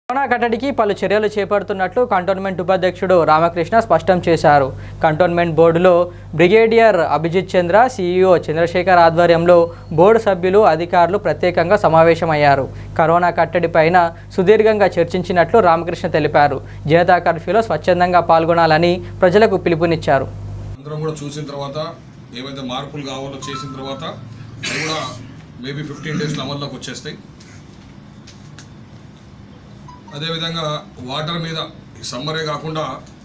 corona కట్టడికి పలు చర్యలు చేపడుతున్నట్లు కంటోన్మెంట్ ఉపాధ్యక్షుడు రామకృష్ణ స్పష్టం చేశారు కంటోన్మెంట్ బోర్డులో బ్రిగేడియర్ అభిజిత్ చంద్ర సీఈఓ చంద్రశేఖర్ ఆధ్వర్యంలో బోర్డు సభ్యులు అధికారులు ప్రత్యేకంగా సమావేశమయ్యారు కరోనా కట్టడి పైన సుదీర్ఘంగా చర్చించినట్లు రామకృష్ణ తెలిపారు జనతా కర్ఫ్యూలో స్వచ్ఛందంగా పాల్గొనాలని ప్రజలకు పిలుపునిచ్చారు అందరం కూడా చూసిన తర్వాత ఏవైతే మార్పులు కావాలో చేసిన తర్వాత అవి కూడా మేబీ ఫిఫ్టీన్ డేస్లో అమల్లోకి వచ్చేస్తాయి అదేవిధంగా వాటర్ మీద ఈ సమ్మరే కాకుండా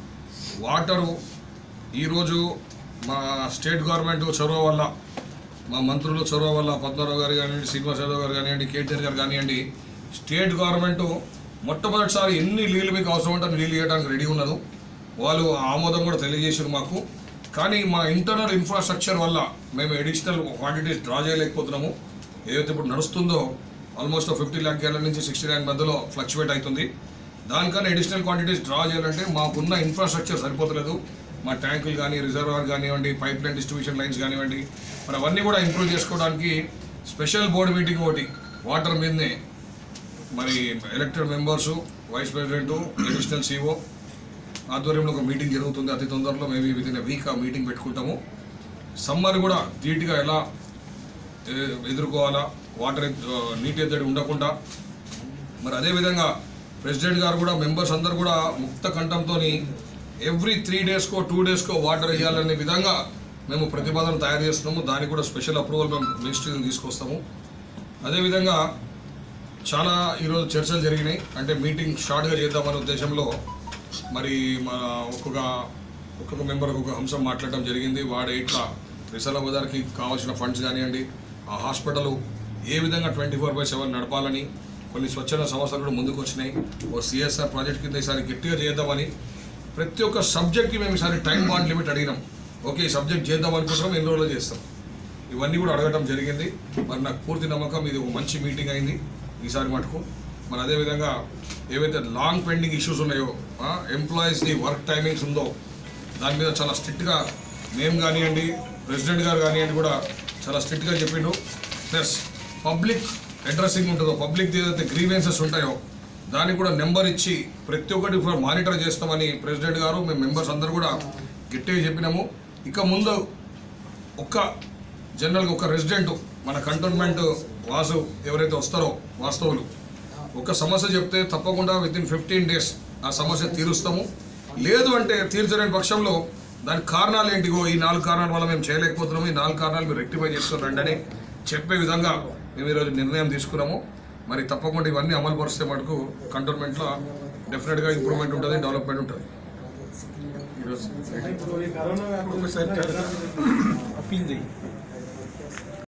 వాటరు ఈరోజు మా స్టేట్ గవర్నమెంట్ చొరవ వల్ల మా మంత్రుల చొరవ వల్ల పద్మరావు గారు కానివ్వండి శ్రీనివాస్ యాదవ్ గారు కానివ్వండి కేటీఆర్ గారు కానివ్వండి స్టేట్ గవర్నమెంట్ మొట్టమొదటిసారి ఎన్ని నీళ్ళు మీకు అవసరం ఉంటే అన్ని నీళ్ళు ఇవ్వడానికి రెడీ ఉన్నది వాళ్ళు ఆమోదం కూడా తెలియజేసారు మాకు కానీ మా ఇంటర్నల్ ఇన్ఫ్రాస్ట్రక్చర్ వల్ల మేము అడిషనల్ క్వాంటిటీస్ డ్రా చేయలేకపోతున్నాము ఏదైతే ఇప్పుడు నడుస్తుందో ఆల్మోస్ట్ ఫిఫ్టీ ల్యాక్ గ్యాలన్ నుంచి సిక్స్టీ ల్యాక్ మధ్యలో ఫ్లక్చువేట్ అవుతుంది దానికన్నా అడిషనల్ క్వాంటిటీస్ డ్రా చేయాలంటే మాకున్న ఇన్ఫ్రాస్ట్రక్చర్ సరిపోతలేదు మా ట్యాంకులు కానీ రిజర్వాయర్ కానివ్వండి పైప్ లైన్ డిస్ట్రిబ్యూషన్ లైన్స్ కానివ్వండి మరి అవన్నీ కూడా ఇంప్రూవ్ చేసుకోవడానికి స్పెషల్ బోర్డు మీటింగ్ ఒకటి వాటర్ మీదనే మరి elected members vice president additional CO ఆధ్వర్యంలో ఒక మీటింగ్ జరుగుతుంది అతి తొందరలో మేబీ విత్ ఇన్ వీక్ ఆ మీటింగ్ పెట్టుకుంటాము సమ్మర్ కూడా ధీటుగా ఎలా ఎ- ఎదుర్కోవాలా వాటర్ ఎత్- ఆ, నీటి ఎద్దడి ఉండకుండా మరి అదేవిధంగా ప్రెసిడెంట్ గారు కూడా మెంబర్స్ అందరు కూడా ముక్త కంఠంతో ఎవ్రీ త్రీ డేస్కో టూ డేస్కో వాటర్ ఇవ్వాలనే విధంగా మేము ప్రతిపాదన తయారు చేస్తున్నాము దానికి కూడా స్పెషల్ అప్రూవల్ మేము మినిస్ట్రీని తీసుకొస్తాము అదేవిధంగా చాలా ఈరోజు చర్చలు జరిగినాయి అంటే మీటింగ్ షార్ట్గా చేద్దామనే ఉద్దేశంలో మరి మన ఒక్కొక్క ఒక్కొక్క మెంబర్ ఒక్కొక్క అంశం మాట్లాడడం జరిగింది వాడు ఇట్లా రిసల బజార్కి కావాల్సిన ఫండ్స్ కానివ్వండి ఆ హాస్పిటల్ ఏ విధంగా ట్వంటీ ఫోర్ బై సెవెన్ నడపాలని కొన్ని స్వచ్ఛంద సంస్థలు కూడా ముందుకు వచ్చినాయి ఓ సిఎస్ఆర్ ప్రాజెక్ట్ కింద ఈసారి గట్టిగా చేద్దామని ప్రతి ఒక్క సబ్జెక్ట్కి మేము ఈసారి టైం బాండ్ లిమిట్ అడిగినాం ఓకే ఈ సబ్జెక్ట్ చేద్దాం అనుకుంటున్నాం ఎన్ని రోజులు చేస్తాం ఇవన్నీ కూడా అడగటం జరిగింది మరి నాకు పూర్తి నమ్మకం ఇది ఒక మంచి మీటింగ్ అయింది ఈసారి మటుకు మరి అదేవిధంగా ఏవైతే లాంగ్ పెండింగ్ ఇష్యూస్ ఉన్నాయో ఎంప్లాయీస్ది వర్క్ టైమింగ్స్ ఉందో దాని మీద చాలా స్ట్రిక్ట్గా మేము కానివ్వండి ప్రెసిడెంట్ గారు కానివ్వండి కూడా చాలా స్ట్రిక్ట్గా చెప్పిండు ప్లస్ పబ్లిక్ అడ్రస్సింగ్ ఉంటుందో పబ్లిక్ ఏదైతే గ్రీవెన్సెస్ ఉంటాయో దానికి కూడా నెంబర్ ఇచ్చి ప్రతి ఒక్కటి కూడా మానిటర్ చేస్తామని ప్రెసిడెంట్ గారు మేము మెంబర్స్ అందరూ కూడా గట్టిగా చెప్పినాము ఇక ముందు ఒక్క జనరల్గా ఒక రెసిడెంట్ మన కంటోన్మెంట్ వాసు ఎవరైతే వస్తారో వాస్తవులు ఒక సమస్య చెప్తే తప్పకుండా విత్ ఇన్ ఫిఫ్టీన్ డేస్ ఆ సమస్య తీరుస్తాము లేదు అంటే తీర్చలేని పక్షంలో దానికి కారణాలు ఏంటిగో ఈ నాలుగు కారణాల వల్ల మేము చేయలేకపోతున్నాము ఈ నాలుగు కారణాలు మీరు రెక్టిఫై చేసుకుని రండి అని చెప్పే విధంగా మేము ఈరోజు నిర్ణయం తీసుకున్నాము మరి తప్పకుండా ఇవన్నీ అమలు పరిస్తే మటుకు కంటోన్మెంట్లో డెఫినెట్గా ఇంప్రూవ్మెంట్ ఉంటుంది డెవలప్మెంట్ ఉంటుంది ఈరోజు ఇప్పుడు ఈ కరోనా వ్యాప్తి అప్పీల్ చేయి